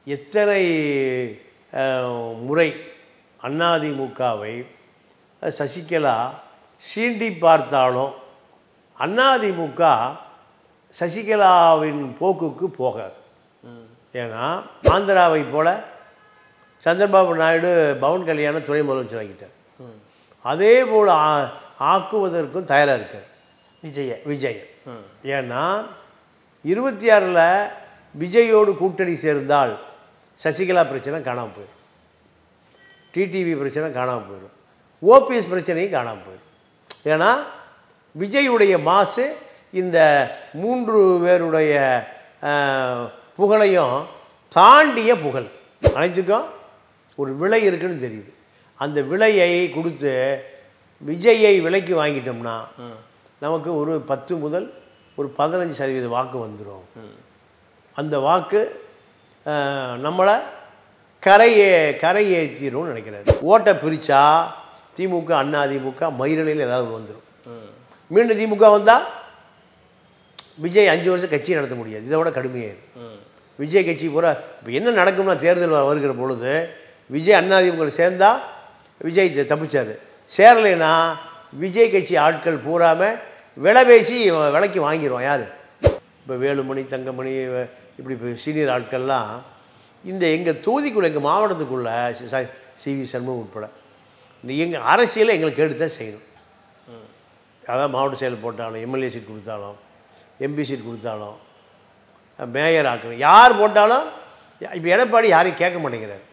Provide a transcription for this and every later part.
எத்தனை அஹ், முறை அதிமுகவை சசிகலா சீண்டி பார்த்தாலும் அதிமுக சசிகலாவின் போக்குக்கு போகாது ஏன்னா ஆந்திராவை போல சந்திரபாபு நாயுடு பவன் கல்யாணம் துணை முதலமைச்சர் ஆக்கிட்டார் அதே போல் ஆ- ஆக்குவதற்கும் தயாராக இருக்கார் விஜய விஜய் ஏன்னா இருபத்தி ஆறில் விஜயோடு கூட்டணி சேர்ந்தால் சசிகலா பிரச்சனை காணாமல் போயிடும் டிடிவி பிரச்சனை காணாமல் போயிடும் ஓபிஎஸ் பிரச்சனையும் காணாமல் போயிடும் ஏன்னா விஜயுடைய மாசு இந்த மூன்று பேருடைய அஹ், புகழையும் தாண்டிய புகழ் அனைத்துக்கும் ஒரு விலை இருக்குன்னு தெரியுது அந்த விலையை கொடுத்து விஜயை விலைக்கு வாங்கிட்டோம்னா நமக்கு ஒரு பத்து முதல் ஒரு பதினஞ்சு சதவீத வாக்கு வந்துடும் அந்த வாக்கு அஹ், நம்மளை கரையே கரை ஏற்றிடும்னு நினைக்கிறாரு ஓட்டை பிரித்தா திமுக அண்ணா திமுக மயிரலையில் ஏதாவது ஒண்ணு வந்துடும் மீண்டும் திமுக வந்தால் விஜய் அஞ்சு வருஷம் கட்சி நடத்த முடியாது இதை விட கடுமையாக இருக்கும் விஜய் கட்சி பூரா இப்போ என்ன நடக்கும்னா தேர்தல் வ- வருகிற பொழுது விஜய் அண்ணாதிமுக சேர்ந்தா விஜய் த- தப்பிச்சாரு சேரலைன்னா விஜய் கட்சி ஆட்கள் பூராமல் விலை பேசி இவன் விலைக்கு வாங்கிடுவான் யார் இப்போ வேலுமணி தங்கமணி இவ- இப்படி இப்போ சீனியர் ஆட்கள்லாம் இந்த எங்கள் தொகுதிக்குள்ளே எங்கள் மாவட்டத்துக்குள்ளே சி வி சண்முகம் உட்பட இந்த எங்கள் அரசியலை எங்களுக்கு எடுத்து தான் செய்யணும் அதாவது மாவட்ட செயல் போட்டாலும் எம்எல்ஏ சீட் கொடுத்தாலும் எம்பி சீட் கொடுத்தாலும் மேயர் ஆக்கணும் யார் போட்டாலும் இப்போ எடப்பாடி யாரையும் கேட்க மாட்டேங்கிறார்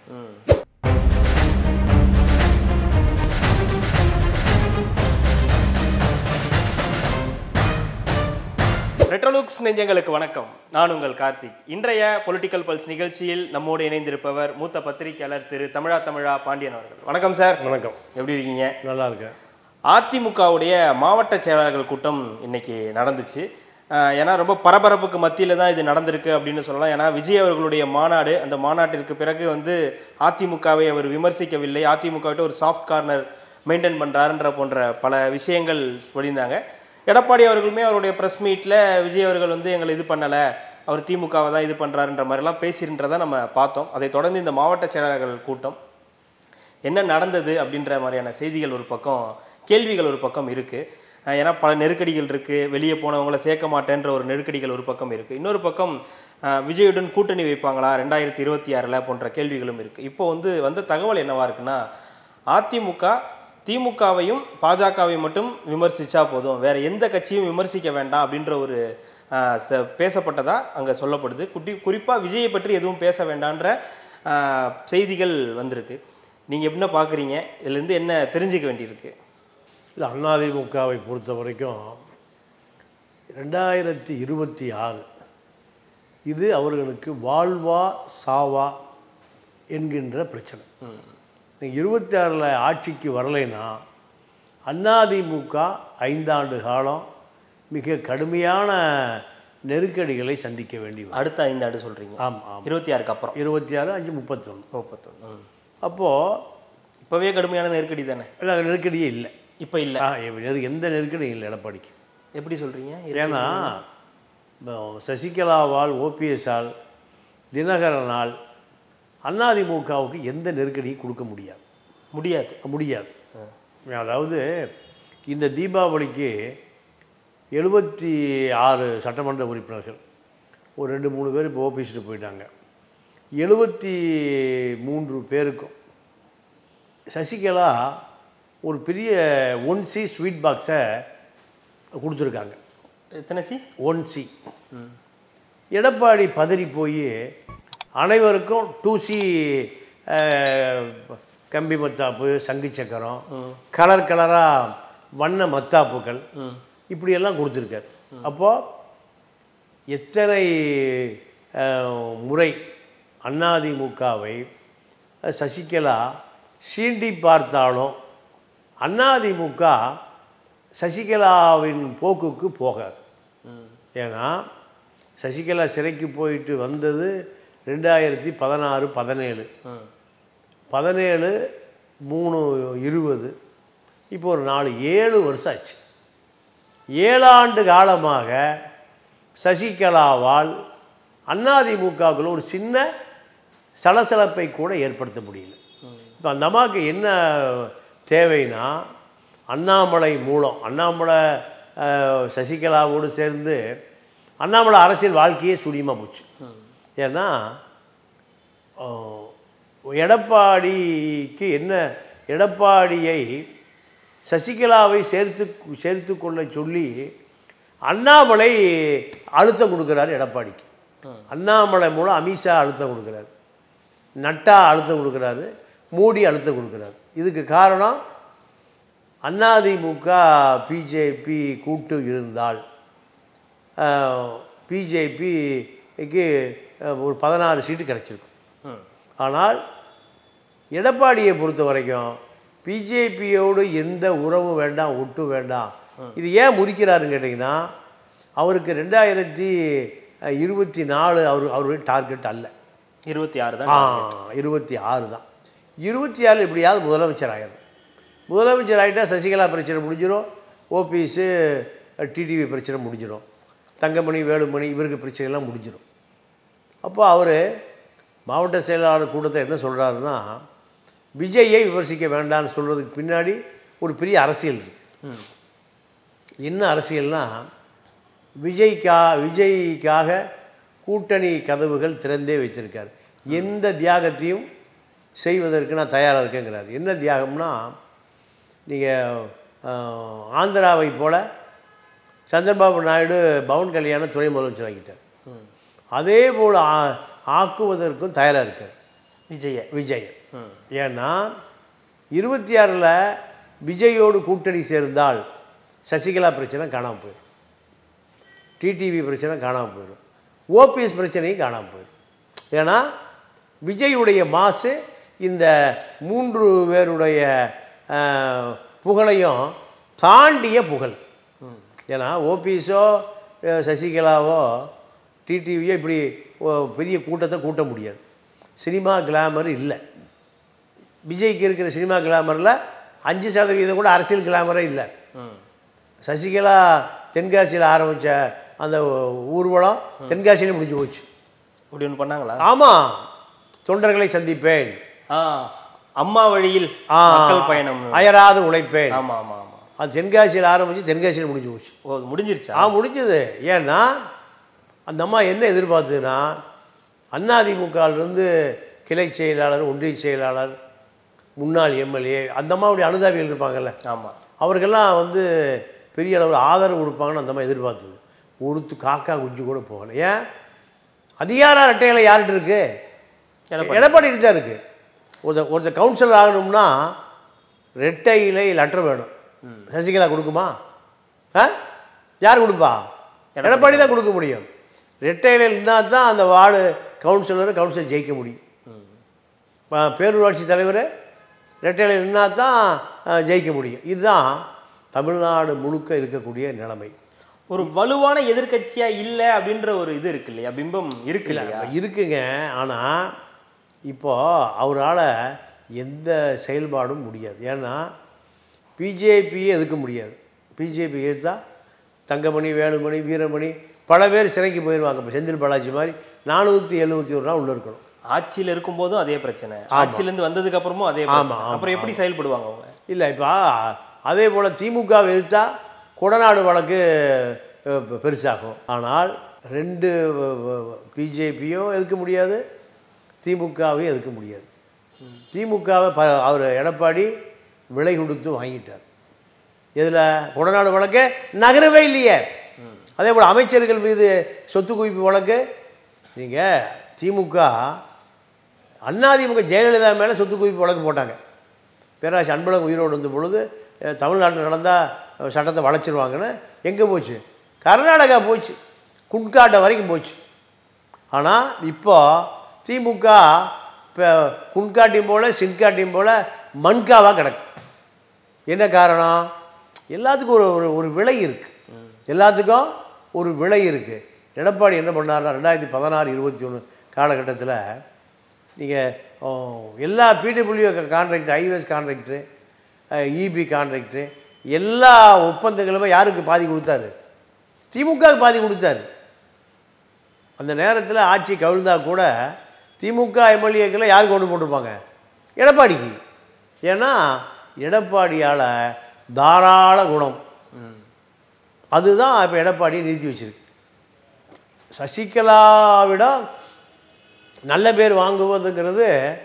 ரெட்ரோலுக்ஸ் நெஞ்சங்களுக்கு வணக்கம் நான் உங்கள் கார்த்திக் இன்றைய பொலிட்டிக்கல் பல்ஸ் நிகழ்ச்சியில் நம்மோடு இணைந்திருப்பவர் மூத்த பத்திரிகையாளர் திரு தமிழா தமிழா பாண்டியன் அவர்கள் வணக்கம் சார் வணக்கம் எப்படி இருக்கீங்க நல்லா இருக்கேன் அதிமுகவுடைய மாவட்ட செயலாளர்கள் கூட்டம் இன்னைக்கு நடந்துச்சு அஹ் ஏன்னா ரொம்ப பரபரப்புக்கு மத்தியில் தான் இது நடந்திருக்கு அப்படின்னு சொல்லலாம் ஏன்னா விஜய் அவர்களுடைய மாநாடு அந்த மாநாட்டிற்கு பிறகு வந்து அதிமுகவை அவர் விமர்சிக்கவில்லை அதிமுகவிட்ட ஒரு சாஃப்ட் கார்னர் மெயின்டைன் பண்ணுறாருன்ற போன்ற பல விஷயங்கள் சொல்லியிருந்தாங்க எடப்பாடி அவர்களுமே அவருடைய ப்ரெஸ் மீட்டில் விஜய் அவர்கள் வந்து எங்களை இது பண்ணலை அவர் திமுகவை தான் இது பண்ணுறாருன்ற மாதிரிலாம் பேசியிருன்றதை நம்ம பார்த்தோம் அதை தொடர்ந்து இந்த மாவட்ட செயலாளர்கள் கூட்டம் என்ன நடந்தது அப்படின்ற மாதிரியான செய்திகள் ஒரு பக்கம் கேள்விகள் ஒரு பக்கம் இருக்குது ஏன்னா பல நெருக்கடிகள் இருக்குது வெளியே போனவங்கள சேர்க்க மாட்டேன்ற ஒரு நெருக்கடிகள் ஒரு பக்கம் இருக்குது இன்னொரு பக்கம் அஹ், விஜயுடன் கூட்டணி வைப்பாங்களா ரெண்டாயிரத்தி இருபத்தி ஆறில் போன்ற கேள்விகளும் இருக்குது இப்போ வந்து வந்த தகவல் என்னவா இருக்குன்னா அதிமுக திமுகவையும் பாஜகவையும் மட்டும் விமர்சிச்சா போதும் வேற எந்த கட்சியும் விமர்சிக்க வேண்டாம் அப்படின்ற ஒரு அஹ், ச- பேசப்பட்டதா அங்கே சொல்லப்படுது குட்டி குறிப்பாக விஜயை பற்றி எதுவும் பேச வேண்டான்ற அஹ், செய்திகள் வந்திருக்கு நீங்கள் என்ன பார்க்குறீங்க இதுலேருந்து என்ன தெரிஞ்சுக்க வேண்டியிருக்கு இல்லை அதிமுகவை பொறுத்த வரைக்கும் ரெண்டாயிரத்தி இருபத்தி ஆறு இது அவர்களுக்கு வாழ்வா சாவா என்கின்ற பிரச்சனை இருபத்தி ஆறில் ஆட்சிக்கு வரலைன்னா அதிமுக ஐந்தாண்டு காலம் மிக கடுமையான நெருக்கடிகளை சந்திக்க வேண்டி வரும் அடுத்த ஐந்து ஆண்டு சொல்கிறீங்க ஆமாம் ஆமாம் இருபத்தி ஆறுக்கு அப்புறம் இருபத்தி ஆறு அஞ்சு முப்பத்தொன்று முப்பத்தொன்று அப்போது இப்போவே கடுமையான நெருக்கடி தானே இல்லை நெருக்கடியே இல்லை இப்போ இல்லை ஆ, நெரு- எந்த நெருக்கடியும் இல்லை எடப்பாடிக்கு எப்படி சொல்கிறீங்க ஏன்னா இப்போ சசிகலாவால் ஓபிஎஸ்ஸால் தினகரனால் அதிமுகவுக்கு எந்த நெருக்கடியும் கொடுக்க முடியாது முடியாது முடியாது அதாவது இந்த தீபாவளிக்கு எழுபத்தி ஆறு சட்டமன்ற உறுப்பினர்கள் ஒரு ரெண்டு மூணு பேர் இப்போ ஓபிஎஸ்ட்டு போயிட்டாங்க எழுபத்தி மூன்று பேருக்கும் சசிகலா ஒரு பெரிய ஒன் சி ஸ்வீட் பாக்ஸை கொடுத்துருக்காங்க எத்தனை சி ஒன் சி எடப்பாடி பதறி போய் அனைவருக்கும் டூ சி கம்பி மத்தாப்பு சங்கு சக்கரம் கலர் கலராக வண்ண மத்தாப்புகள் இப்படியெல்லாம் கொடுத்துருக்காரு அப்போது எத்தனை அஹ், முறை அதிமுகவை சசிகலா சீண்டி பார்த்தாலும் அதிமுக சசிகலாவின் போக்குக்கு போகாது ஏன்னா சசிகலா சிறைக்கு போயிட்டு வந்தது ரெண்டாயிரத்தி பதினாறு பதினேழு பதினேழு மூணு இருபது இப்போ ஒரு நாலு ஏழு வருஷம் ஆச்சு ஏழாண்டு காலமாக சசிகலாவால் அதிமுகவுக்குள்ள ஒரு சின்ன சலசலப்பை கூட ஏற்படுத்த முடியல இப்போ அந்த அம்மாவுக்கு என்ன தேவைன்னா அண்ணாமலை மூலம் அண்ணாமலை அஹ், சசிகலாவோடு சேர்ந்து அண்ணாமலை அரசியல் வாழ்க்கையே சுடியமாக போச்சு ஏன்னா அஹ், எடப்பாடிக்கு என்ன எடப்பாடியை சசிகலாவை சேர்த்து சேர்த்து கொள்ள சொல்லி அண்ணாமலை அழுத்தம் கொடுக்குறாரு எடப்பாடிக்கு அண்ணாமலை மூலம் அமித்ஷா அழுத்தம் கொடுக்குறாரு நட்டா அழுத்தம் கொடுக்குறாரு மோடி அழுத்தம் கொடுக்குறாரு இதுக்கு காரணம் அதிமுக பிஜேபி கூட்டு இருந்தால் பிஜேபிக்கு ஒரு பதினாறு சீட்டு கிடச்சிருக்கும் ம். ஆனால் எடப்பாடியை பொறுத்த வரைக்கும் பிஜேபியோடு எந்த உறவும் வேண்டாம் ஒட்டு வேண்டாம் இது ஏன் முறிக்கிறாருன்னு கேட்டிங்கன்னா அவருக்கு ரெண்டாயிரத்தி இருபத்தி நாலு அவர் அவருடைய டார்கெட் அல்ல இருபத்தி ஆறு ஆ தான் இருபத்தி ஆறு தான் இருபத்தி ஆறு எப்படியாவது முதலமைச்சர் ஆயிடும் முதலமைச்சர் ஆகிட்டா சசிகலா பிரச்சனை முடிஞ்சிடும் ஓபிஎஸ்ஸு டிடிவி பிரச்சனை முடிஞ்சிடும் தங்கமணி வேலுமணி இவருக்கு பிரச்சனைலாம் முடிஞ்சிடும் அப்போ அவர் மாவட்ட செயலாளர் கூட்டத்தை என்ன சொல்கிறாருன்னா விஜயை விமர்சிக்க வேண்டாம்னு சொல்கிறதுக்கு பின்னாடி ஒரு பெரிய அரசியல் இருக்கு என்ன அரசியல்னா விஜய்க்கா விஜய்க்காக கூட்டணி கதவுகள் திறந்தே வைத்திருக்கார் எந்த தியாகத்தையும் செய்வதற்கு நான் தயாராக இருக்கேங்கிறார் என்ன தியாகம்னா நீங்கள் ஆந்திராவை போல சந்திரபாபு நாயுடு பவன் கல்யாணம் துணை முதலமைச்சர் ஆக்கிட்டார் அதே போல் ஆ- ஆக்குவதற்கும் தயாராக இருக்கார் விஜய விஜய் ம். ஏன்னா இருபத்தி ஆறில் விஜயோடு கூட்டணி சேர்ந்தால் சசிகலா பிரச்சனை காணாமல் போயிடும் டிடிவி பிரச்சனை காணாமல் போயிடும் ஓபிஎஸ் பிரச்சனையும் காணாமல் போயிடும் ஏன்னா விஜயுடைய மாசு இந்த மூன்று பேருடைய அஹ், புகழையும் தாண்டிய புகழ் ஏன்னா ஓபிஎஸோ சசிகலாவோ டிடிவியோ இப்படி ஓ, பெரிய கூட்டத்தை கூட்ட முடியாது சினிமா கிளாமர் இல்லை விஜய்க்கு இருக்கிற சினிமா கிளாமரில் அஞ்சு சதவீதம் கூட அரசியல் கிளாமரே இல்லை ம். சசிகலா தென்காசியில் ஆரம்பித்த அந்த ஊர்வலம் தென்காசியிலே முடிஞ்சு போச்சு இப்படி ஒன்று பண்ணாங்களா ஆமாம் தொண்டர்களை சந்திப்பேன் ஆ அம்மா வழியில் ஆ, மக்கள் பயணம் அயராது உழைப்பேன் ஆமா ஆமா ஆமா அது தென்காசியில் ஆரம்பித்து தென்காசியில் முடிஞ்சு போச்சு ஓ முடிஞ்சிருச்சா ஆ முடிஞ்சது ஏன்னா அந்த அம்மா என்ன எதிர்பார்த்ததுன்னா அதிமுகவிலிருந்து கிளை செயலாளர் ஒன்றிய செயலாளர் முன்னாள் எம்எல்ஏ அந்த அம்மாவுடைய அனுதாபிகள் இருப்பாங்கல்ல ஆமா அவருக்கெல்லாம் வந்து பெரிய அளவில் ஆதரவு கொடுப்பாங்கன்னு அந்த அம்மா எதிர்பார்த்தது ஒருத்து காக்கா குஞ்சு கூட போகல ஏன் அதிகார அட்டைகளை யார்கிட்ட இருக்கு எடப்பாடி. எடப்பாடி தான் இருக்கு ஒருத்தர் ஒருத்தர் கவுன்சிலர் ஆகணும்னா ரெட்டை இலை லெட்டர் வேணும் சசிகலா கொடுக்குமா ஆ யார் கொடுப்பா எடப்பாடி தான் கொடுக்க முடியும் ரெட்டை இலையில் இருந்தால் தான் அந்த வார்டு கவுன்சிலர் கவுன்சிலர் ஜெயிக்க முடியும் ப- பேரூராட்சி தலைவர் ரெட்டையில இருந்தால் தான் அஹ், ஜெயிக்க முடியும் இதுதான் தமிழ்நாடு முழுக்க இருக்கக்கூடிய நிலைமை ஒரு வலுவான எதிர்க்கட்சியா இல்ல அப்படின்ற ஒரு இது இருக்கு இல்லையா பிம்பம் இருக்கு இல்லை இல்லையா இருக்குங்க ஆனால் இப்போ அவரால் எந்த செயல்பாடும் முடியாது ஏன்னா பிஜேபியே எதுக்க முடியாது பிஜேபி எதிர்த்தா தங்கமணி வேலுமணி வீரமணி பல பேர் சிறைக்கு போயிடுவாங்க இப்போ செந்தில் பாலாஜி மாதிரி நானூற்றி எழுபத்தி ஒரு நாள் உள்ளே இருக்கணும் ஆட்சியில இருக்கும்போதும் அதே பிரச்சனை ஆட்சியில இருந்து வந்ததுக்கு அப்புறமும் அதே பிரச்சனை ஆமா, அப்புறம் எப்படி செயல்படுவாங்க அவங்க இல்லை இப்போ அதே போல் திமுக எதிர்த்தா கொடநாடு வழக்கு அஹ், பெ- பெருசாகும் ஆனால் ரெண்டு பிஜேபியும் எதுக்க முடியாது திமுகவையும் எதுக்க முடியாது திமுகவை ப அவர் எடப்பாடி விலை கொடுத்து வாங்கிட்டார் இதில் கொடநாடு வழக்கு நகரவே இல்லையே அதே போல் அமைச்சர்கள் மீது சொத்து குவிப்பு வழக்கு நீங்கள் திமுக அதிமுக ஜெயலலிதா மேலே சொத்து குவிப்பு வழக்கு போட்டாங்க பேராசி அன்பழகன் உயிரோடு இருந்த பொழுது அஹ், தமிழ்நாட்டில் நடந்தால் சட்டத்தை வளைச்சிருவாங்கன்னு எங்கே போச்சு கர்நாடகா போச்சு குட்காட்டை வரைக்கும் போச்சு ஆனால் இப்போ திமுக இப்போ குன்காட்டியும் போல் சின்காட்டியும் போல் மண்காவாக கிடக்கு என்ன காரணம் எல்லாத்துக்கும் ஒரு ஒரு ஒரு விலை இருக்குது எல்லாத்துக்கும் ஒரு விலை இருக்குது எடப்பாடி என்ன பண்ணாருன்னா ரெண்டாயிரத்தி பதினாறு இருபத்தி ஒன்று காலகட்டத்தில் நீங்கள் எல்லா PWD contractor highways contractor EB contractor எல்லா ஒப்பந்தங்களுமே யாருக்கு பாதி கொடுத்தாரு திமுகவுக்கு பாதி கொடுத்தாரு அந்த நேரத்தில் ஆட்சி கவிழ்ந்தா கூட திமுக எம்எல்ஏக்களை யாருக்கு ஓட்டு போட்டிருப்பாங்க எடப்பாடிக்கு ஏன்னா எடப்பாடியால் தாராள குணம் அதுதான் இப்போ எடப்பாடி நிறுத்தி வச்சிருக்கு சசிகலாவிடம் நல்ல பேர் வாங்குவதுங்கிறது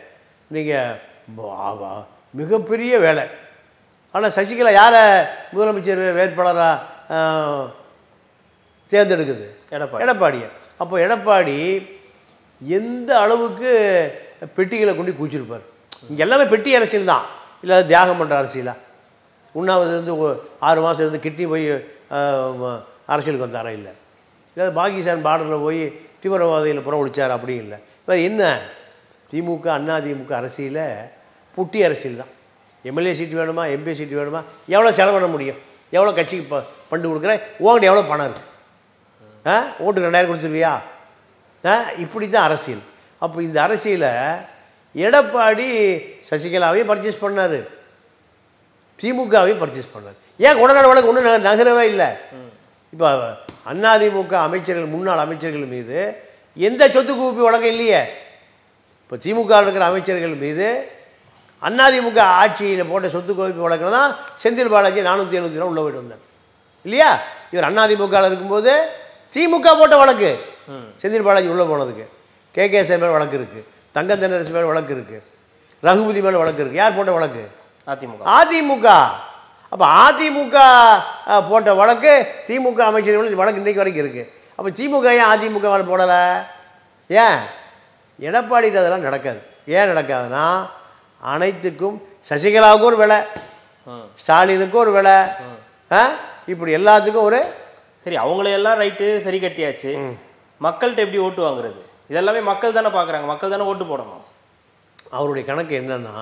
நீங்கள் மிகப்பெரிய வேலை ஆனால் சசிகலா யாரை முதலமைச்சர் வேட்பாளராக தேர்ந்தெடுக்குது எடப்பாடி எடப்பாடியை அப்போ எடப்பாடி எந்த அளவுக்கு பெட்டிகளை கொண்டு கூச்சிருப்பார் இங்கே எல்லாமே பெட்டி அரசியல் தான் இல்லை தியாகம் பண்ணுற அரசியலா உண்ணாவது இருந்து ஒ- ஆறு மாதம் இருந்து கிட்னி போய் ஆஹ், ம- அரசியலுக்கு வந்தாரா இல்லை இல்லை பாகிஸ்தான் பார்டரில் போய் தீவிரவாதிகளை புறம் ஒழிச்சார் அப்படி இல்லை வேறு என்ன திமுக அண்ணா திமுக அரசியலில் புட்டி அரசியல் தான் எம்எல்ஏ சீட்டு வேணுமா எம்பி சீட்டு வேணுமா எவ்வளோ செலவு பண்ண முடியும் எவ்வளோ கட்சிக்கு ப ஃபண்டு கொடுக்குறேன் உங்கள்கிட்ட எவ்வளோ பணம் இருக்குது ஆ ஓட்டுக்கு ரெண்டாயிரம் கொடுத்துருவியா ஆ இப்படி தான் அரசியல் அப்போ இந்த அரசியலை எடப்பாடி சசிகலாவையும் பர்ச்சேஸ் பண்ணார் திமுகவையும் பர்ச்சேஸ் பண்ணார் ஏன் கொடநாடு வழக்கு ஒன்றும் நகரவே இல்லை இப்போ அதிமுக அமைச்சர்கள் முன்னாள் அமைச்சர்கள் மீது எந்த சொத்து குவிப்பு வழக்கம் இல்லையே இப்போ திமுக இருக்கிற அமைச்சர்கள் மீது அதிமுக ஆட்சியில் போட்ட சொத்து குவிப்பு வழக்கில் தான் செந்தில் பாலாஜி நானூற்றி எழுபத்தி ரூபா உள்ள போயிட்டு வந்தார் இல்லையா இவர் அதிமுகவில் இருக்கும்போது திமுக போட்ட வழக்கு செந்தில் பாலாஜி உள்ளே போனதுக்கு கே கே மேல் வழக்கு இருக்குது தங்கம் தென்னரசு மேல் வழக்கு இருக்குது ரகுபதி மேல் வழக்கு இருக்குது யார் போட்ட வழக்கு அதிமுக அதிமுக அப்போ அதிமுக அஹ், போட்ட வழக்கு திமுக அமைச்சர்கள் வழக்கு இன்றைக்கு வரைக்கும் இருக்குது அப்போ திமுக ஏன் அதிமுக மேலே போடலை ஏன் எடப்பாடிட்டு அதெல்லாம் நடக்காது ஏன் நடக்காதுன்னா அனைத்துக்கும் சசிகலாவுக்கும் ஒரு விலை ம். ஸ்டாலினுக்கும் ஒரு விலை ஆ இப்படி எல்லாத்துக்கும் ஒரு சரி அவங்களையெல்லாம் ரைட்டு சரி கட்டியாச்சு மக்கள்கிட்ட எப்படி ஓட்டு வாங்குறது இதெல்லாமே மக்கள் தானே பார்க்குறாங்க மக்கள் தானே ஓட்டு போடணும் அவருடைய கணக்கு என்னன்னா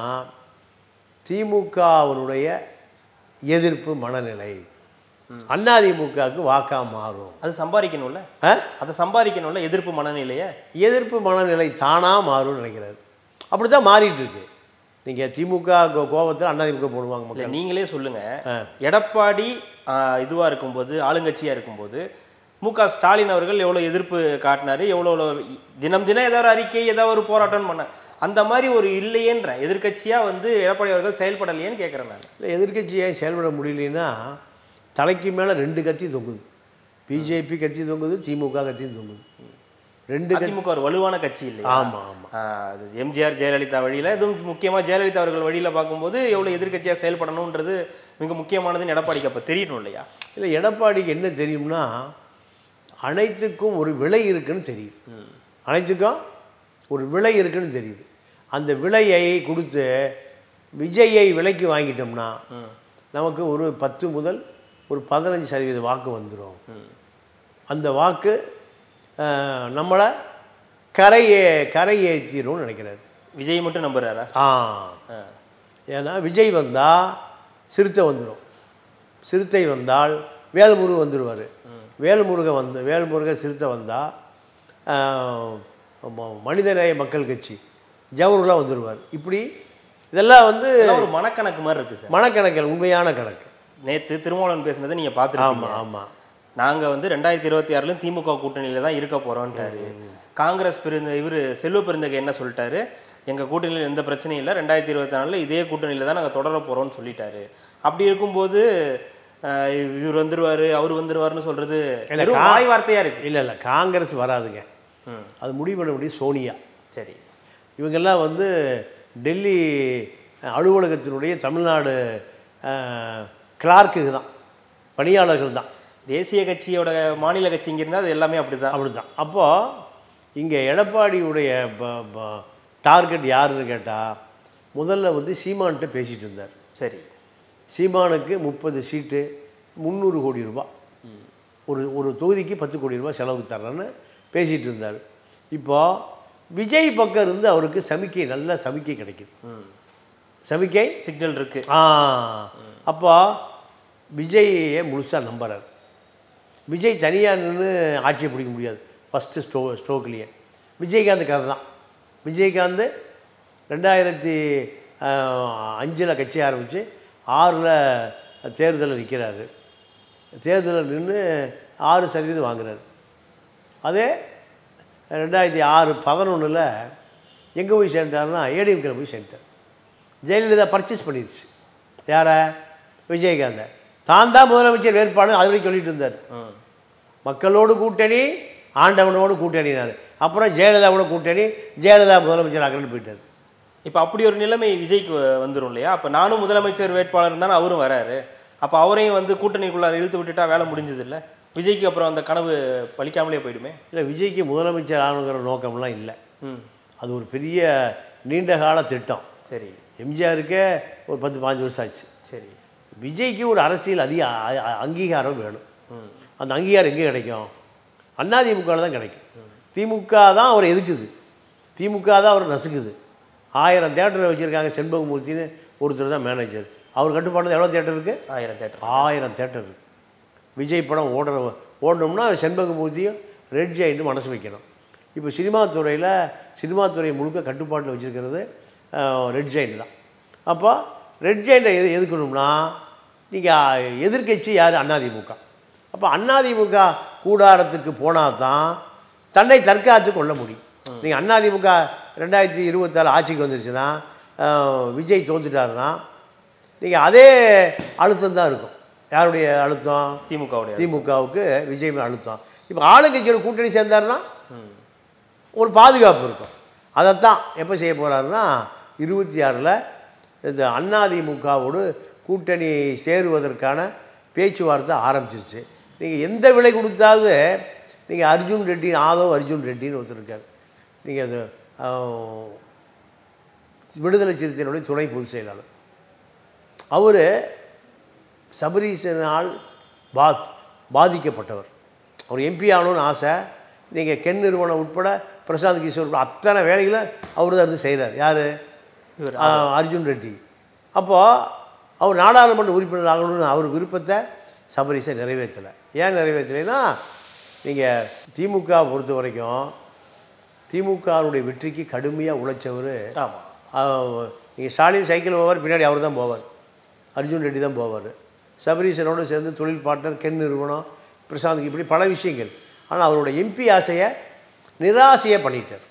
திமுகவினுடைய எதிர்ப்பு மனநிலை அதிமுகவுக்கு வாக்கா மாறும் அது சம்பாதிக்கணும்ல ஆ? அதை சம்பாதிக்கணும்ல எதிர்ப்பு மனநிலையை எதிர்ப்பு மனநிலை தானாக மாறும்னு நினைக்கிறாரு அப்படி தான் மாறிட்டு இருக்கு நீங்கள் திமுக கோ- கோபத்தில் அதிமுக போடுவாங்க இல்லை மக்கள் நீங்களே சொல்லுங்க ஆ. எடப்பாடி இதுவாக இருக்கும்போது ஆளுங்கட்சியாக இருக்கும்போது மு க ஸ்டாலின் அவர்கள் எவ்வளோ எதிர்ப்பு காட்டினாரு எவ்வளோ எவ்வளோ தினம் தினம் ஏதாவது ஒரு அறிக்கை ஏதாவது ஒரு போராட்டம் பண்ண அந்த மாதிரி ஒரு இல்லையேன்ற எதிர்க்கட்சியாக வந்து எடப்பாடி அவர்கள் செயல்படலையேன்னு கேட்குறேன் நான் இல்லை எதிர்க்கட்சியை செயல்பட முடியலன்னா தலைக்கு மேலே ரெண்டு கத்தி தொங்குது பிஜேபி கத்தி தொங்குது திமுக கத்தி தொங்குது ரெண்டு கத்தி அதிமுக ஒரு வலுவான கட்சி இல்லையா ஆமாம் ஆமாம் ஆஹ் அது எம்ஜிஆர் ஜெயலலிதா வழியில் இதுவும் முக்கியமாக ஜெயலலிதா அவர்கள் வழியில் பார்க்கும்போது எவ்வளோ எதிர்க்கட்சியாக செயல்படணுன்றது மிக முக்கியமானதுன்னு எடப்பாடிக்கு அப்போ தெரியணும் இல்லையா இல்லை எடப்பாடிக்கு என்ன தெரியும்னா அனைத்துக்கும் ஒரு விலை இருக்குன்னு தெரியுது அனைத்துக்கும் ஒரு விலை இருக்குன்னு தெரியுது அந்த விலையை கொடுத்து விஜயை விலைக்கு வாங்கிட்டோம்னா நமக்கு ஒரு பத்து முதல் ஒரு பதினஞ்சு சதவீத வாக்கு வந்துடும் அந்த வாக்கு அஹ், நம்மளை கரையே கரை ஏற்றிடும்னு நினைக்கிறாரு விஜய் மட்டும் நம்புறாரா ஆ ஆ. ஏன்னா விஜய் வந்தால் சிறுத்தை வந்துடும் சிறுத்தை வந்தால் வேல்முருகன் வந்துடுவார் வேல்முருகன் வந்து வேல்முருகன் சிறுத்தை வந்தால் மனிதநேய மக்கள் கட்சி ஜவஹர்லாம் வந்துடுவார் இப்படி இதெல்லாம் வந்து இதெல்லாம் ஒரு மனக்கணக்கு மாதிரி இருக்கு சார் மனக்கணக்கில் உண்மையான கணக்கு நேற்று திருமாவளவன் பேசுனதை நீங்கள் பார்த்துருக்கீங்க ஆமாம் ஆமாம் நாங்கள் வந்து ரெண்டாயிரத்தி இருபத்தி ஆறுலையும் திமுக கூட்டணியில் தான் இருக்க போகிறோன்ட்டாரு காங்கிரஸ் பெருந்த இவர் செல்வ பெருந்தகை என்ன சொல்லிட்டாரு எங்கள் கூட்டணியில் எந்த பிரச்சனையும் இல்லை ரெண்டாயிரத்தி இருபத்தி நாலில் இதே கூட்டணியில் தான் நாங்கள் தொடர போகிறோம்னு சொல்லிட்டாரு அப்படி இருக்கும்போது ஆஹ், இவர் வந்துருவாரு அவர் வந்துருவாருன்னு சொல்றது இல்ல, வெறும் கா- வாய் வார்த்தையாக இருக்கு இல்லை இல்லை காங்கிரஸ் வராதுங்க ம் அது முடிவு பண்ண முடியும் சோனியா சரி இவங்கெல்லாம் வந்து டெல்லி அலுவலகத்தினுடைய தமிழ்நாடு அஹ், கிளார்க்குக்கு தான் பணியாளர்கள் தான் தேசிய கட்சியோட மாநில கட்சி இங்கே இருந்தால் அது எல்லாமே அப்படி தான் அப்படி தான் அப்போது இங்கே எடப்பாடியுடைய டார்கெட் யாருன்னு கேட்டால் முதல்ல வந்து சீமான்கிட்ட பேசிகிட்டு இருந்தார் சரி சீமானுக்கு முப்பது சீட்டு முந்நூறு கோடி ரூபாய் ஒரு ஒரு தொகுதிக்கு பத்து கோடி ரூபாய் செலவுக்கு தர்றேன்னு பேசிகிட்டு இருந்தார் இப்போ விஜய் பக்கம் இருந்து அவருக்கு சமிக்கை நல்ல சமிக்கை கிடைக்குது ம் சமிக்கை சிக்னல் இருக்கு ஆ அப்போ விஜயை முழுசாக நம்புறார் விஜய் தனியாக நின்று ஆட்சியை பிடிக்க முடியாது ஃபஸ்ட்டு ஸ்டோ ஸ்ட்ரோக்லேயே விஜயகாந்த் கதை தான் விஜயகாந்த் ரெண்டாயிரத்தி அஞ்சில் கட்சி ஆரம்பித்து ஆறில் தேர்தலில் நிற்கிறாரு தேர்தலில் நின்று ஆறு சதவீதம் வாங்குறாரு அதே ரெண்டாயிரத்தி ஆறு பதினொன்றில் எங்கே போய் சேர்ந்தாருன்னா ஏடிஎம்கேல போய் சேர்ந்தார் ஜெயலலிதா பர்ச்சேஸ் பண்ணிடுச்சு யாரை விஜயகாந்தை தான் தான் முதலமைச்சர் வேட்பாளர் அது வரைக்கும் சொல்லிட்டு இருந்தார் ம் மக்களோடு கூட்டணி ஆண்டவனோடு கூட்டணினார் அப்புறம் ஜெயலலிதாவோட கூட்டணி ஜெயலலிதா முதலமைச்சர் ஆகிறன்னு போயிட்டார் இப்போ அப்படி ஒரு நிலைமை விஜய்க்கு வ- வந்துரும் இல்லையா அப்போ நானும் முதலமைச்சர் வேட்பாளர் தானே அவரும் வராரு அப்போ அவரையும் வந்து கூட்டணிக்குள்ளார இழுத்து விட்டுட்டா வேலை முடிஞ்சது இல்ல விஜய்க்கு அப்புறம் அந்த கனவு பலிக்காமலே போயிடுமே இல்லை விஜய்க்கு முதலமைச்சர் ஆகணுங்கிற நோக்கம்லாம் இல்லை ம் அது ஒரு பெரிய நீண்ட கால திட்டம் சரி எம்ஜிஆருக்கே ஒரு பத்து பாஞ்சு வருஷம் ஆச்சு சரி விஜய்க்கு ஒரு அரசியல் அதிக அ- அ- அங்கீகாரம் வேணும் ம் அந்த அங்கீகாரம் எங்கே கிடைக்கும் அதிமுகவில் தான் கிடைக்கும் திமுக தான் அவர் எதுக்குது திமுக தான் அவர் நசுக்குது ஆயிரம் தேட்டர் வச்சுருக்காங்க செண்பகமூர்த்தின்னு ஒருத்தர் தான் மேனேஜர் அவர் கட்டுப்பாடு எவ்வளோ தேட்டர் இருக்குது ஆயிரம் தேட்டர் ஆயிரம் தேட்டர் இருக்கு விஜய் படம் ஓடுற ஓடணும்னா செண்பகமூர்த்தியும் ரெட் ஜெயின்ட்டு மனசு வைக்கணும் இப்போ சினிமா துறையில் சினிமா துறையை முழுக்க கட்டுப்பாட்டில் வச்சுருக்கிறது ரெட் ஜெயின் தான் அப்போ ரெட் ஜெயின்ட்டை எது எதுக்கணும்னா நீங்கள் எதிர்க்கட்சி யார் அதிமுக அப்போ அதிமுக கூடாரத்துக்கு போனால் தான் தன்னை தற்காத்து கொள்ள முடியும் நீங்கள் அதிமுக ரெண்டாயிரத்தி இருபத்தாறு ஆட்சிக்கு வந்துருச்சுன்னா அஹ், விஜய் தோத்துட்டாருன்னா நீங்கள் அதே அழுத்தம் தான் இருக்கும் யாருடைய அழுத்தம் திமுகவுடைய திமுகவுக்கு விஜய் மேல அழுத்தம் இப்போ ஆளுங்கட்சியோட கூட்டணி சேர்ந்தாருன்னா ம் ஒரு பாதுகாப்பு இருக்கும் அதைத்தான் எப்போ செய்ய போகிறாருன்னா இருபத்தி ஆறில் இந்த அதிமுகவோடு கூட்டணி சேருவதற்கான பேச்சுவார்த்தை ஆரம்பிச்சிருச்சு நீங்கள் எந்த விலை கொடுத்தாவது நீங்கள் அர்ஜுன் ரெட்டி ஆதவ் அர்ஜுன் ரெட்டின்னு ஒருத்தர் இருக்கார் நீங்கள் அது ஆஹ், விடுதலை சிறுத்தைகளுடைய துணை பொதுச் செயலாளர் அவர் சபரீசனால் பாத் பாதிக்கப்பட்டவர் அவர் எம்பி ஆகணும்னு ஆசை நீங்கள் கென் நிறுவனம் உட்பட பிரசாந்த் கிஷோர் உட்பட அத்தனை வேலைகளை அவர் தான் இருந்து செய்கிறார் யார் இவர் அர்ஜுன் ரெட்டி அப்போது அவர் நாடாளுமன்ற உறுப்பினர் ஆகணும்னு அவர் விருப்பத்தை சபரீசை நிறைவேற்றலை ஏன் நிறைவேற்றலைன்னா நீங்கள் திமுக பொறுத்த வரைக்கும் திமுகவுடைய வெற்றிக்கு கடுமையாக உழைச்சவர் ஆமாம் நீங்கள் ஸ்டாலின் சைக்கிள் போவார் பின்னாடி அவர் தான் போவார் அர்ஜுன் ரெட்டி தான் போவார் சபரீசனோடு சேர்ந்து தொழில் பார்ட்னர் கென் நிறுவனம் பிரசாந்த் இப்படி பல விஷயங்கள் ஆனால் அவரோட எம்பி ஆசையை நிராசையை பண்ணிட்டார்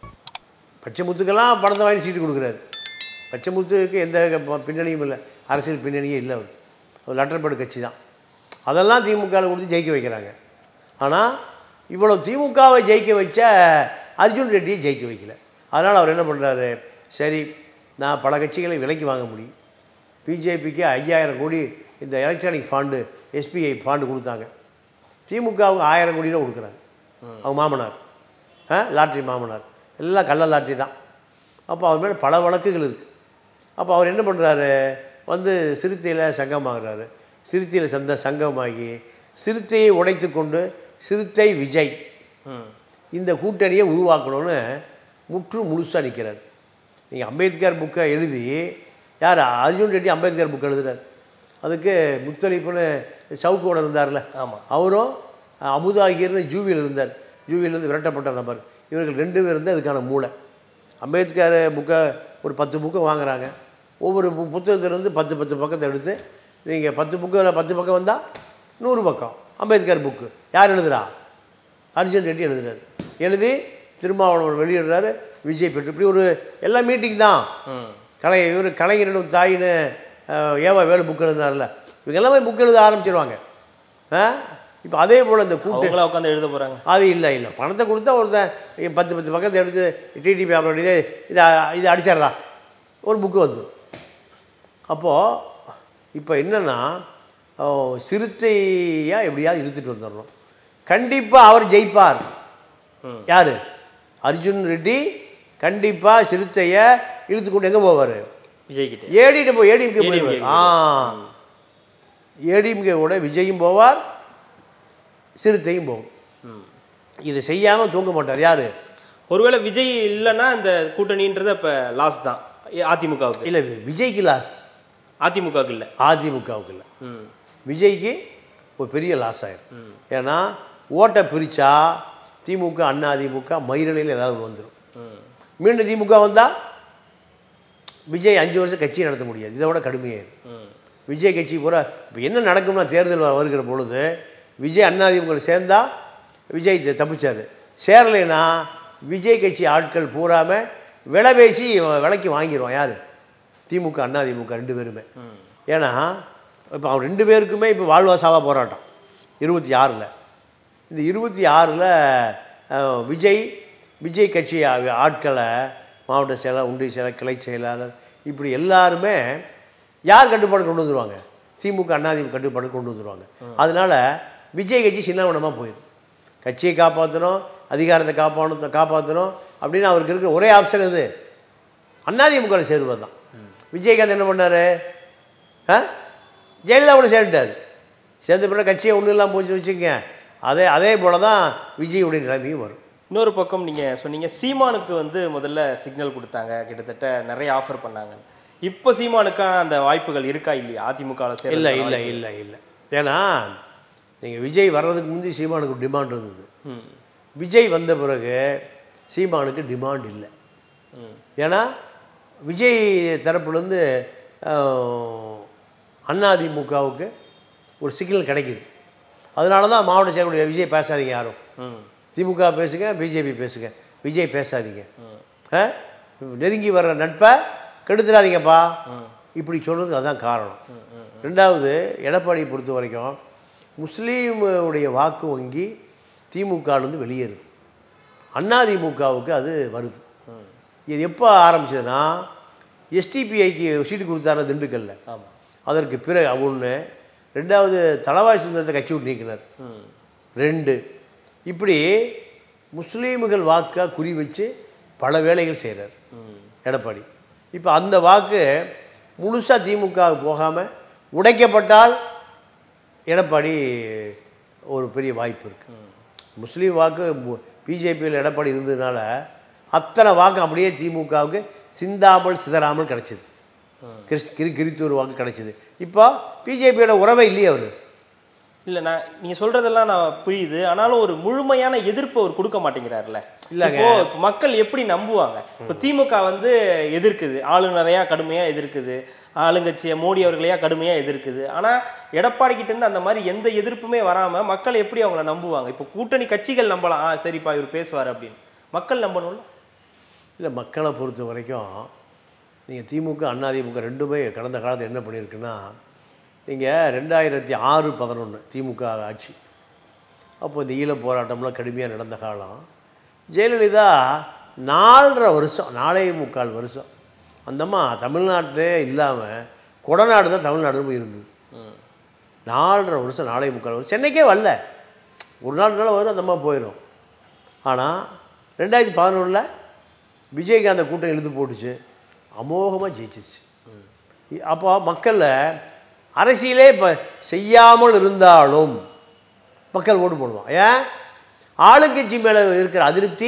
பச்சைமுத்துக்கெல்லாம் பணத்தை வாங்கி சீட்டு கொடுக்குறாரு பச்சைமுத்துக்கு எந்த ப- பின்னணியும் இல்லை அரசியல் பின்னணியே இல்லை அவருக்கு அவர் லட்டர்பேடு கட்சி தான் அதெல்லாம் திமுகவில் கொடுத்து ஜெயிக்க வைக்கிறாங்க ஆனால் இவ்வளோ திமுகவை ஜெயிக்க வச்ச அர்ஜுன் ரெட்டியை ஜெயிக்க வைக்கல அதனால் அவர் என்ன பண்ணுறாரு சரி நான் பல கட்சிகளை விலைக்கு வாங்க முடியும் பிஜேபிக்கு ஐயாயிரம் கோடி இந்த எலக்ட்ரானிக் ஃபாண்டு எஸ்பிஐ ஃபாண்டு கொடுத்தாங்க திமுகவுக்கு ஆயிரம் கோடி தான் கொடுக்குறாங்க அவங்க மாமனார் ஆ லாட்ரி மாமனார் எல்லாம் கள்ள லாட்ரி தான் அப்போ அவர் மேலே பல வழக்குகள் இருக்குது அப்போ அவர் என்ன பண்ணுறாரு வந்து சிறுத்தையில் சங்கமாகிறாரு சிறுத்தையில் சந்த சங்கமாகி சிறுத்தையை உடைத்து கொண்டு சிறுத்தை விஜய் ம் இந்த கூட்டணியை உருவாக்கணும்னு முற்று முழுசாக நிற்கிறார் நீங்கள் அம்பேத்கர் புக்கை எழுதி யார் அர்ஜுன் ரெட்டி அம்பேத்கர் புக் எழுதுறார் அதுக்கு முத்தளிப்புன்னு சவுக்கோட இருந்தார்ல ஆமாம் அவரும் அமுதாகிர்னு ஜூவியில் இருந்தார் ஜூவியிலேருந்து விரட்டப்பட்ட நபர் இவர்கள் ரெண்டு பேர் இருந்தால் அதுக்கான மூளை அம்பேத்கர் புக்கை ஒரு பத்து புக்கை வாங்குறாங்க ஒவ்வொரு பு புத்தகத்திலேருந்து பத்து பத்து பக்கத்தை எடுத்து நீங்கள் பத்து புக்கில் பத்து பக்கம் வந்தால் நூறு பக்கம் அம்பேத்கர் புக்கு யார் எழுதுறா அர்ஜுன் ரெட்டி எழுதுறாரு எழுதி திருமாவளவன் வெளியிடுறாரு விஜய் பெற்று இப்படி ஒரு எல்லா மீட்டிங் தான் ம் கலை இவர் கலைஞரிடம் தாயின்னு அஹ், ஏவா வேலு புக் எழுதினார்ல இவங்க எல்லாமே புக் எழுத ஆரம்பிச்சிருவாங்க இப்போ அதே போல் இந்த கூட்டு அவங்களா உட்காந்து எழுத போகிறாங்க அது இல்லை இல்லை பணத்தை கொடுத்தா ஒருத்தன் இங்க பத்து பத்து பக்கத்தை எடுத்து டிடிபி பேப்பர் இது இதை இதை அடிச்சிட்றா ஒரு புக்கு வந்து அப்போது இப்போ என்னென்னா சிறுத்தையாக எப்படியாவது இழுத்துட்டு வந்துடணும் கண்டிப்பாக அவர் ஜெயிப்பார் ம். யார் அர்ஜுன் ரெட்டி கண்டிப்பாக சிறுத்தையை இழுத்து கொண்டு எங்கே போவார் விஜய் கிட்ட ஏடிட்டு போ ஏடிஎம்கே ADMK போயிடுவார் ஆ ஏடிஎம்கே கூட விஜயும் போவார் சிறுத்தையும் போகும் ம் இதை செய்யாமல் தூங்க மாட்டார் யார் ஒருவேளை விஜய் இல்லைன்னா இந்த கூட்டணின்றது அப்போ லாஸ் தான் ஏ- அதிமுகவுக்கு இல்லை விஜய்க்கு லாஸ் அதிமுகவுக்கு இல்லை அதிமுகவுக்கு இல்லை ம் விஜய்க்கு ஒரு பெரிய லாஸ் ஆயிடும் ம் ஏன்னா ஓட்டை பிரித்தா திமுக அண்ணா அதிமுக மயிரணியில் ஏதாவது ஒன்று வந்துடும் ம் மீண்டும் திமுக வந்தால் விஜய் அஞ்சு வருஷம் கட்சி நடத்த முடியாது இதை விட கடுமையாயிரும் ம் விஜய் கட்சி பூரா இப்போ என்ன நடக்கும்னா தேர்தல் வ- வருகிற பொழுது விஜய் அண்ணாதிமுக சேர்ந்தா விஜய் த- தப்பிச்சாரு சேரலைன்னா விஜய் கட்சி ஆட்கள் பூராம விலை பேசி விலைக்கு வாங்கிடுவான் யார் திமுக அண்ணா திமுக ரெண்டு பேருமே ம் ஏன்னா இப்போ அவன் ரெண்டு பேருக்குமே இப்போ வாழ்வா சாவா போராட்டம் இருபத்தி ஆறில் இந்த இருபத்தி ஆறில் விஜய் விஜய் கட்சி ஆ- ஆட்களை மாவட்ட செயலர் உண்டி செயலர் கிளை செயலாளர் இப்படி எல்லாருமே யார் கட்டுப்பாடு கொண்டு வந்துருவாங்க திமுக அதிமுக கட்டுப்பாடு கொண்டு வந்துருவாங்க அதனால விஜய் கட்சி சின்னவனமாக போயிடும் கட்சியை காப்பாற்றணும் அதிகாரத்தை காப்பாற்றணும் காப்பாற்றணும் அப்படின்னு அவருக்கு இருக்கிற ஒரே ஆப்ஷன் இது அதிமுகவில் சேருவது தான் விஜயகாந்த் என்ன பண்ணார் ஆ ஜெயலலிதா கூட சேர்ந்துட்டார் சேர்ந்த பிறகு கட்சியை ஒன்றும் இல்லாமல் போச்சு வச்சுக்கங்க அதே அதே போல தான் விஜயுடைய நிலைமையும் வரும் இன்னொரு பக்கம் நீங்கள் சொன்னீங்க சீமானுக்கு வந்து முதல்ல சிக்னல் கொடுத்தாங்க கிட்டத்தட்ட நிறைய ஆஃபர் பண்ணாங்க இப்போ சீமானுக்கான அந்த வாய்ப்புகள் இருக்கா இல்லையா அதிமுகவில் சேர இல்லை இல்லை இல்லை இல்லை ஏன்னா நீங்கள் விஜய் வர்றதுக்கு முந்தி சீமானுக்கு டிமாண்ட் இருந்தது ம் விஜய் வந்த பிறகு சீமானுக்கு டிமாண்ட் இல்லை ம் ஏன்னா விஜய் தரப்புலேருந்து அதிமுகவுக்கு ஒரு சிக்னல் கிடைக்குது அதனால தான் மாவட்ட செயலருடைய விஜய் பேசாதீங்க யாரும் ம் திமுக பேசுங்க பிஜேபி பேசுங்க விஜய் பேசாதீங்க ம் ஆ? நெருங்கி வர்ற நட்பை கெடுத்துடாதீங்கப்பா ம் இப்படி சொல்கிறதுக்கு அதுதான் காரணம் ம் ம் ரெண்டாவது எடப்பாடியை பொறுத்த வரைக்கும் முஸ்லீமுடைய வாக்கு வங்கி திமுகலேருந்து வெளியேறுது அதிமுகவுக்கு அது வருது ம் இது எப்போ ஆரம்பிச்சதுன்னா எஸ்டிபிஐக்கு சீட்டு கொடுத்தாரு திண்டுக்கல்ல ஆமாம் அதற்கு பிறகு ஒன்று ரெண்டாவது தலவாய் சுந்தரத்தை கட்சி விட்டு நீக்கினார் ம் ரெண்டு இப்படி முஸ்லீம்கள் வாக்காக குறி வச்சு பல வேலைகள் செய்கிறார் ம் எடப்பாடி இப்போ அந்த வாக்கு முழுசாக திமுக போகாமல் உடைக்கப்பட்டால் எடப்பாடி ஒரு பெரிய வாய்ப்பு இருக்குது முஸ்லீம் வாக்கு பிஜேபியில் எடப்பாடி இருந்ததுனால அத்தனை வாக்கு அப்படியே திமுகவுக்கு சிந்தாமல் சிதறாமல் கிடச்சிது கிறிஸ் கிரி கிரித்தூர் வாக்கு கிடச்சிது இப்போ பிஜேபியோட உறவே இல்லையே அவர் இல்லை நான் நீங்கள் சொல்கிறதெல்லாம் நான் புரியுது ஆனாலும் ஒரு முழுமையான எதிர்ப்பு அவர் கொடுக்க மாட்டேங்கிறாருல்ல இல்லைங்க. இப்போ இப்ப மக்கள் எப்படி நம்புவாங்க இப்போ திமுக வந்து எதிர்க்குது ஆளுநரையா கடுமையாக எதிர்க்குது ஆளுங்கட்சியை மோடி அவர்களையா கடுமையாக எதிர்க்குது ஆனால் எடப்பாடி கிட்ட இருந்து அந்த மாதிரி எந்த எதிர்ப்புமே வராமல் மக்கள் எப்படி அவங்கள நம்புவாங்க இப்போ கூட்டணி கட்சிகள் நம்பலாம் ஆ சரிப்பா இவர் பேசுவார் அப்படின்னு மக்கள் நம்பணும்ல இல்லை மக்களை பொறுத்த வரைக்கும் நீங்கள் திமுக அதிமுக ரெண்டுமே கடந்த காலத்தில் என்ன பண்ணியிருக்குன்னா நீங்கள் ரெண்டாயிரத்தி ஆறு பதினொன்று திமுக ஆட்சி அப்போ இந்த ஈழப் போராட்டம்லாம் கடுமையாக நடந்த காலம் ஜெயலலிதா நாலரை வருஷம் நாலே முக்கால் வருஷம் அந்தம்மா தமிழ்நாட்டிலே இல்லாமல் கொடநாடு தான் தமிழ்நாடு இருந்தது நாலரை வருஷம் நாலே முக்கால் வருஷம் சென்னைக்கே வரல ஒரு நாள் நாள் வரும் அந்த அம்மா போயிடும் ஆனால் ரெண்டாயிரத்தி பதினொன்றில் விஜயகாந்த் கூட்டம் இழுத்து போட்டுச்சு அமோகமாக ஜெயிச்சிருச்சு இ- அப்போ மக்களில் அரசியலே இப்போ செய்யாமல் இருந்தாலும் மக்கள் ஓட்டு போடுவான் ஏன் ஆளுங்கட்சி மேலே இருக்கிற அதிருப்தி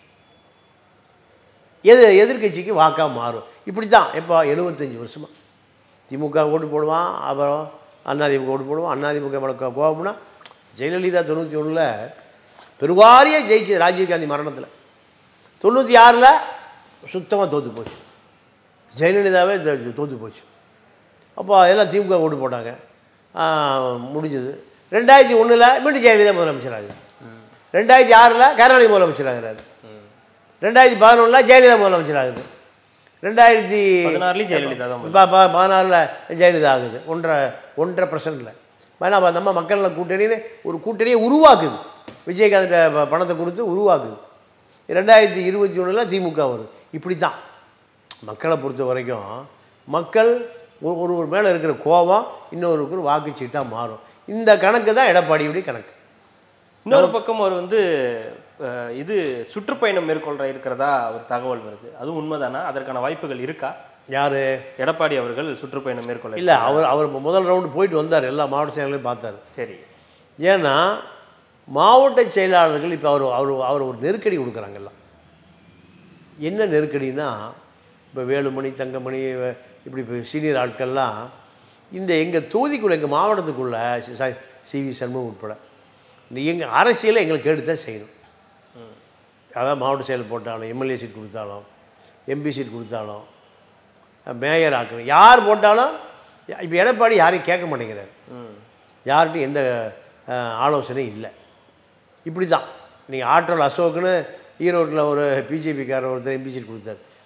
எது எதிர்க்கட்சிக்கு வாக்காக மாறும் இப்படி தான் இப்போ எழுபத்தஞ்சி வருஷமாக திமுக ஓட்டு போடுவான் அப்புறம் அதிமுக ஓட்டு போடுவான் அதிமுக மேலே கோ- கோபம்னா ஜெயலலிதா தொண்ணூற்றி ஒன்றில் பெருவாரியே ஜெயிச்சு ராஜீவ்காந்தி மரணத்தில் தொண்ணூற்றி ஆறில் சுத்தமாக தோற்று போச்சு ஜெயலலிதாவே தோ- தோற்று போச்சு அப்போ எல்லாம் திமுக ஓட்டு போட்டாங்க ஆ, முடிஞ்சது ரெண்டாயிரத்தி ஒன்றில் மீண்டும் ஜெயலலிதா முதலமைச்சர் ஆகுது ரெண்டாயிரத்தி ஆறில் கருணாநிதி முதலமைச்சர் ஆகுறாரு ரெண்டாயிரத்தி பதினொன்றில் ஜெயலலிதா முதலமைச்சர் ஆகுது ரெண்டாயிரத்தி பதினாறுலையும் ஜெயலலிதா தான் இப்போ பதினாறில் ஜெயலலிதா ஆகுது ஒன்றரை ஒன்றரை பர்சன்டில் வேணா அப்ப நம்ம மக்கள் கூட்டணின்னு ஒரு கூட்டணியை உருவாக்குது விஜயகாந்த் ப- பணத்தை கொடுத்து உருவாக்குது ரெண்டாயிரத்தி இருபத்தி ஒன்றில் திமுக வருது இப்படி தான் மக்களை பொறுத்த வரைக்கும் மக்கள் ஒரு ஒருவர் மேலே இருக்கிற கோபம் இன்னொருவருக்கு ஒரு வாக்குச்சீட்டாக மாறும் இந்த கணக்கு தான் எடப்பாடியுடைய கணக்கு இன்னொரு பக்கம் அவர் வந்து அஹ், இது சுற்றுப்பயணம் மேற்கொள்ற இருக்கிறதா ஒரு தகவல் வருது அது உண்மைதானா அதற்கான வாய்ப்புகள் இருக்கா யார் எடப்பாடி அவர்கள் சுற்றுப்பயணம் மேற்கொள்ள இல்லை அவர் அவர் முதல் ரவுண்டு போயிட்டு வந்தார் எல்லா மாவட்ட செயலர்களையும் பார்த்தாரு சரி ஏன்னா மாவட்ட செயலாளர்கள் இப்போ அவர் அவர் அவர் ஒரு நெருக்கடி கொடுக்குறாங்கல்ல என்ன நெருக்கடினா இப்போ வேலுமணி தங்கமணி இவ- இப்படி இப்போ சீனியர் ஆட்கள்லாம் இந்த எங்கள் தொகுதிக்குள்ளே எங்கள் மாவட்டத்துக்குள்ளே சி வி சண்முகம் உட்பட இந்த எங்கள் அரசியலை எங்களுக்கு எடுத்தான் செய்யணும் அதாவது மாவட்ட செயல் போட்டாலும் எம்எல்ஏ சீட் கொடுத்தாலும் எம்பி சீட் கொடுத்தாலும் மேயர் ஆக்கணும் யார் போட்டாலும் இப்போ எடப்பாடி யாரையும் கேட்க மாட்டேங்கிறார் ம் யார்கிட்டையும் எந்த அஹ், ஆலோசனையும் இல்லை இப்படி தான் நீங்கள் ஆட்டோவில் அசோக்குன்னு ஈரோட்டில் ஒரு பிஜேபிக்காரர் ஒருத்தர் எம்பி சீட் கொடுத்தார்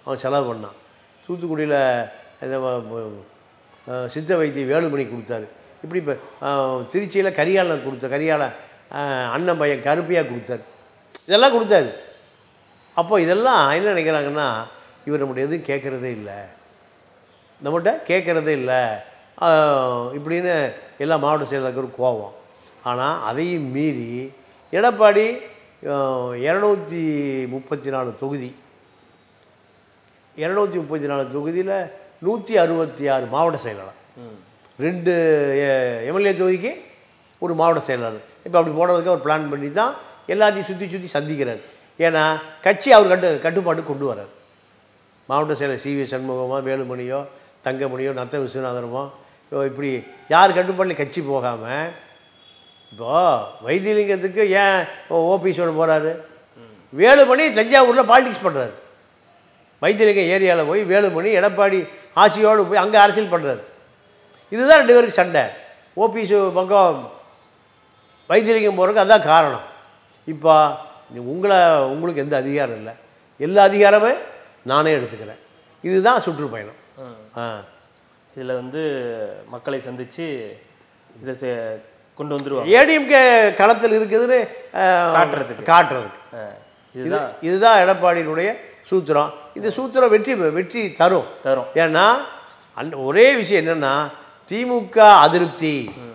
அவன் செலவு பண்ணான் தூத்துக்குடியில் இந்த வ- வ- அஹ் சித்த வைத்திய வேலுமணி கொடுத்தாரு இப்படி இப்போ திருச்சியில் கரியாளன் கொடுத்த கரியாள அஹ் அண்ணன் பையன் கருப்பையாக கொடுத்தாரு இதெல்லாம் கொடுத்தாரு அப்போ இதெல்லாம் என்ன நினைக்கிறாங்கன்னா இவர் நம்மகிட்ட எதுவும் கேட்குறதே இல்லை நம்மகிட்ட கேட்குறதே இல்லை ஆஹ் இப்படின்னு எல்லா மாவட்ட செயலாளருக்கும் கோபம் ஆனால் அதையும் மீறி எடப்பாடி இரநூத்தி முப்பத்தி நாலு தொகுதி இரநூத்தி முப்பத்தி நாலு தொகுதியில் நூற்றி அறுபத்தி ஆறு மாவட்ட செயலாளர் ம் ரெண்டு எம்எல்ஏ தொகுதிக்கு ஒரு மாவட்ட செயலாளர் இப்போ அப்படி போடுறதுக்கு அவர் பிளான் பண்ணி தான் எல்லாத்தையும் சுற்றி சுற்றி சந்திக்கிறார் ஏன்னா கட்சி அவர் கட்டு கட்டுப்பாடு கொண்டு வரார் மாவட்ட செயலர் சி வி சண்முகமோ வேலுமணியோ தங்கமணியோ நத்த விஸ்வநாதனமோ இப்போ இப்படி யார் கட்டுப்பாட்டில் கட்சி போகாமல் இப்போது வைத்தியலிங்கத்துக்கு ஏன் ஓபிஎஸோட போகிறாரு வேலுமணி தஞ்சாவூரில் பாலிடிக்ஸ் பண்ணுறாரு வைத்தியலிங்கம் ஏரியாவில் போய் வேலுமணி எடப்பாடி ஆசியோடு போய் அங்கே அரசியல் பண்ணுறாரு இதுதான் ரெண்டு பேருக்கு சண்டை ஓபிஎஸ் பக்கம் வைத்தியலிங்கம் போகிறதுக்கு அதுதான் காரணம் இப்போ நீ உங்களை உங்களுக்கு எந்த அதிகாரம் இல்லை எல்லா அதிகாரமே நானே எடுத்துக்கிறேன் இதுதான் சுற்றுப்பயணம் ம் ஆ இதில் வந்து மக்களை சந்தித்து இதை செ- கொண்டு வந்துருவாங்க ஏடிஎம்கே களத்தில் இருக்குதுன்னு ஆஹ், காட்டுறதுக்கு. காட்டுறதுக்கு ஆ, இது இதுதான் இதுதான் எடப்பாடியினுடைய சூத்திரம் இந்த சூத்திரம் வெற்றி வெற்றி தரும் தரும் ஏன்னா அந்த ஒரே விஷயம் என்னென்னா திமுக அதிருப்தி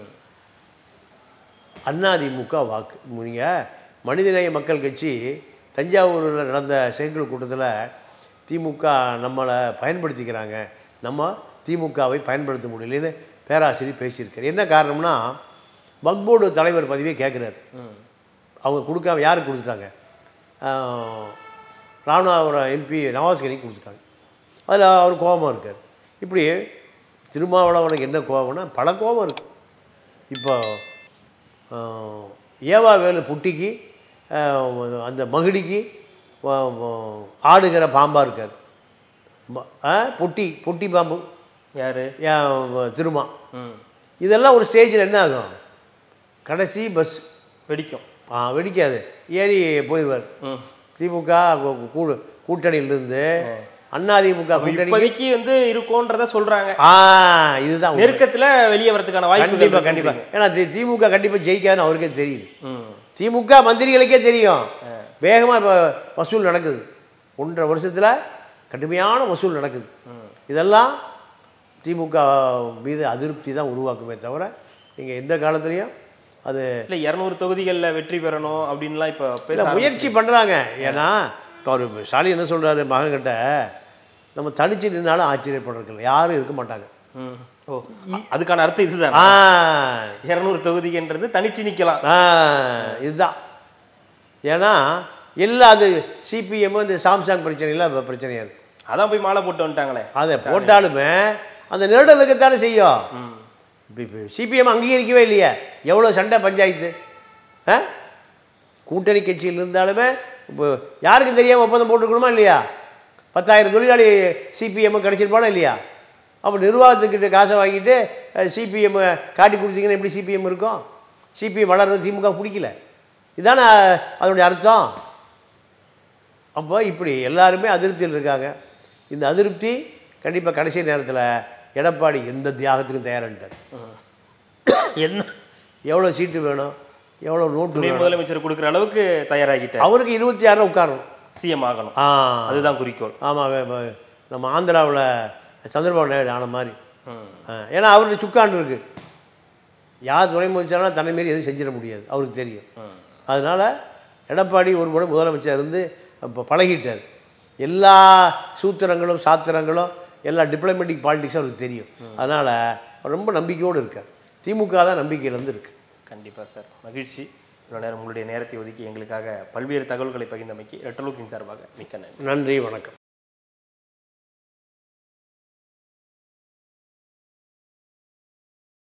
அதிமுக வாக்கு நீங்கள் மனிதநேய மக்கள் கட்சி தஞ்சாவூரில் நடந்த செயற்குழு கூட்டத்தில் திமுக நம்மளை பயன்படுத்திக்கிறாங்க நம்ம திமுகவை பயன்படுத்த முடியலன்னு பேராசிரியர் பேசியிருக்காரு என்ன காரணம்னா வக்போர்டு தலைவர் பதவியை கேட்குறாரு ம் அவங்க கொடுக்காம யாருக்கு கொடுத்துட்டாங்க ஆஹ், ராமநாதபுரம் எம்பி நவாஸ்கனிக்கு கொடுத்துட்டாங்க அதில் அவர் கோபமாக இருக்கார் இப்படி திருமாவளவனுக்கு என்ன கோபம்னா பல கோபம் இருக்கு இப்போ ஆஹ், ஏவா வேலு புட்டிக்கு ஆஹ், அந்த மகிடிக்கு வ- வ- ஆடுகிற பாம்பாக இருக்கார் ம- ஆ, பொட்டி பொட்டி பாம்பு யாரு ஏன் திருமா ம் இதெல்லாம் ஒரு ஸ்டேஜில் என்ன ஆகும் கடைசி பஸ் வெடிக்கும் ஆ வெடிக்காது ஏறி போயிடுவார் ம் திமுக கூ- கூ- கூட்டணியிலிருந்து அதிமுக கூட்டணி இப்போதைக்கு வந்து இருக்கோன்றத சொல்றாங்க ஆ இதுதான் உண்மை. நெருக்கத்துல வெளியே வரதுக்கான வாய்ப்பு கண்டிப்பா கண்டிப்பா ஏன்னா தி- திமுக கண்டிப்பா ஜெயிக்காதுன்னு அவருக்கே தெரியுது ம் திமுக மந்திரிகளுக்கே தெரியும் வேகமா இப்போ வசூல் நடக்குது ஒன்றரை வருஷத்துல கடுமையான வசூல் நடக்குது இதெல்லாம் திமுக மீது அதிருப்தி தான் உருவாக்குமே தவிர நீங்கள் எந்த காலத்துலேயும் அது இல்ல இருநூறு தொகுதிகள்ல வெற்றி பெறணும் அப்படின்லாம் இப்போ பேச இல்லை முயற்சி பண்ணுறாங்க ஏன்னா இப்போ அவர் ஸ்டாலின் என்ன சொல்கிறாரு மகன்கிட்ட நம்ம தனிச்சு நின்னாலும் ஆச்சரியப்படுறதுல யாரும் இருக்க மாட்டாங்க ம் ஓ அதுக்கான அர்த்தம் இதுதான் ஆ இருநூறு தொகுதின்றது தனிச்சு நிக்கலாம் ஆ இதுதான் ஏன்னா எல்லா அது சிபிஎம் இந்த சாம்சங் பிரச்சனைலாம் இப்ப பிரச்சனையா இருக்கு அதான் போய் மாலை போட்டு வந்துட்டாங்களே அதை போட்டாலுமே அந்த நெருடலுக்குத்தானே செய்யும் ம் இப்போ இப்போ சிபிஎம் அங்கீகரிக்கவே இல்லையே எவ்வளோ சண்டை பஞ்சாயத்து ஆ கூட்டணி கட்சியில் இருந்தாலுமே இப்போ யாருக்கும் தெரியாமல் ஒப்பந்தம் போட்டுக்கணுமா இல்லையா பத்தாயிரம் தொழிலாளி சிபிஎம் கிடச்சிருப்பானா இல்லையா அப்போ நிர்வாகத்துக்கிட்ட காசை வாங்கிட்டு சிபிஎம் காட்டி கொடுத்தீங்கன்னா எப்படி சிபிஎம் இருக்கும் சிபிஎம் வளர்றது திமுக பிடிக்கல இதானே அதனுடைய அர்த்தம் அப்போ இப்படி எல்லாருமே அதிருப்தியில் இருக்காங்க இந்த அதிருப்தி கண்டிப்பாக கடைசி நேரத்தில் எடப்பாடி எந்த தியாகத்துக்கும் தயாரான்ட்டார் என்ன எவ்வளோ சீட்டு வேணும் எவ்வளோ நோட்டு துணை வேணும் முதலமைச்சர் கொடுக்குற அளவுக்கு தயாராகிட்டார் அவருக்கு இருபத்தி ஆறு உட்காரணும் சிஎம் ஆகணும் ஆ அதுதான் குறிக்கோள் ஆமாம் நம்ம ஆந்திராவில் சந்திரபாபு நாயுடு ஆன மாதிரி ம் ஆ, ஏன்னா அவருக்கு சுக்காண்டு இருக்கு யார் துணை முதலமைச்சராலும் தன்னை மாரி எதுவும் செஞ்சிட முடியாது அவருக்கு தெரியும் ம் அதனால் எடப்பாடி ஒரு முறை முதலமைச்சர் இருந்து இப்போ பழகிட்டார் எல்லா சூத்திரங்களும் சாத்திரங்களும் எல்லா டிப்ளமேட்டிக் பாலிடிக்ஸும் அவருக்கு தெரியும் அதனால் அவர் ரொம்ப நம்பிக்கையோடு இருக்கார் திமுக தான் நம்பிக்கை இழந்து இருக்கு கண்டிப்பாக சார் மகிழ்ச்சி இவ்வளோ நேரம் உங்களுடைய நேரத்தை ஒதுக்கி எங்களுக்காக பல்வேறு தகவல்களை பகிர்ந்தமைக்கு ரெட்டலூக்கின் சார்பாக மிக்க நன்றி நன்றி வணக்கம்